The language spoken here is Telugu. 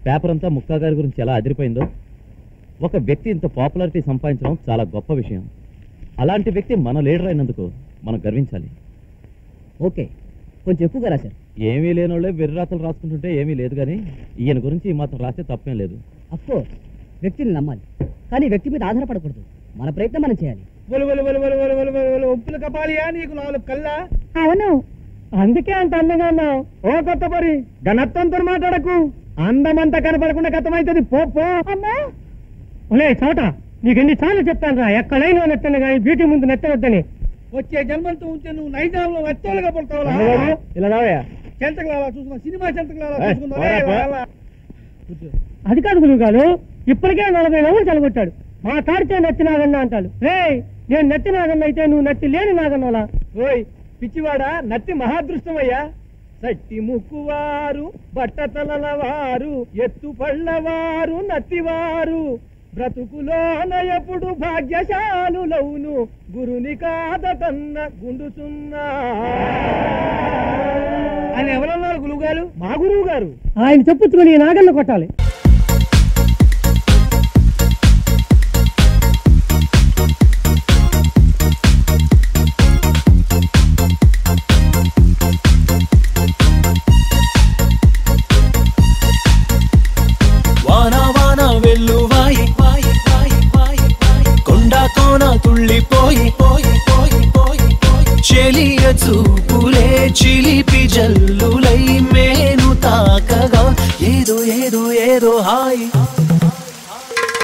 పేపర్ అంతా ముక్కా గారి గురించి ఎలా అదిరిపోయిందో ఒక వ్యక్తి ఇంత పాపులారిటీ సంపాదించడం చాలా గొప్ప విషయం అలాంటి వ్యక్తి మన లీడర్ అయినందుకు మనం గర్వించాలి ఓకే కొంచెం ఎక్కువగా రాశారు ఏమీ లేనోళ్ళే వెర్రాతలు రాసుకుంటుంటే ఏమీ లేదు కానీ ఈయన గురించి ఈ మాత్రం రాస్తే తప్పేం లేదు అఫ్కోర్స్ వ్యక్తిని నమ్మాలి కానీ వ్యక్తి మీద ఆధారపడకూడదు మన ప్రయత్నం మనం చేయాలి ఒప్పులు కపాలియా నీకు నాలుగు కల్లా అవును అందుకే అంత అందంగా ఉన్నావు ఓ కొత్త పరి ఘనత్వంతో మాట్లాడకు అందమంతా కనపడకుండా కథమైతుంది పో పో ఒలే చోట నీకు ఎన్ని సార్లు చెప్తాను రా ఎక్కడైనా నెత్తను కానీ బ్యూటీ ముందు నెత్తనొద్దని వచ్చే జన్మంతో ఉంటే నువ్వు నైజాంలో వచ్చేలుగా పడతావురా ఇలా రావయ్యా చెంతకలాలా చూసుకున్నా సినిమా చెంతకలాలా ఏయ్, చూసుకుందా పోరా, పో. అది కాదు గురువు గారు ఇప్పటికే నలభై నవ్వులు చలగొట్టాడు మా తాడితే నెత్తి నాగన్న అంటాడు రే నేను నెత్తి నాగన్న అయితే నువ్వు నెత్తి లేని నాగన్నోలా ఓయ్ పిచ్చివాడా నత్తి మహాదృష్టమయ్యా సట్టి ముక్కువారు బట్టతలల వారు ఎత్తు పళ్ళవారు నత్తివారు బ్రతుకులోన ఎప్పుడు భాగ్యశాలులవును గురుని కాదతన్న గుండుచున్నా అని ఎవరన్నారు గురువు గారు మా గురువు గారు ఆయన చెప్పుచ్చుకొని ఈ నాగన్న కొట్టాలి వాన వాన వెల్లువాయి వాయి వాయి వాయి వాయి కొండ కోన తుళ్ళిపోయి పోయి పోయి పోయి పోయి చెలియ చూపులే చిలిపి జల్లులై మేను తాకగా ఏదో ఏదో ఏదో హాయి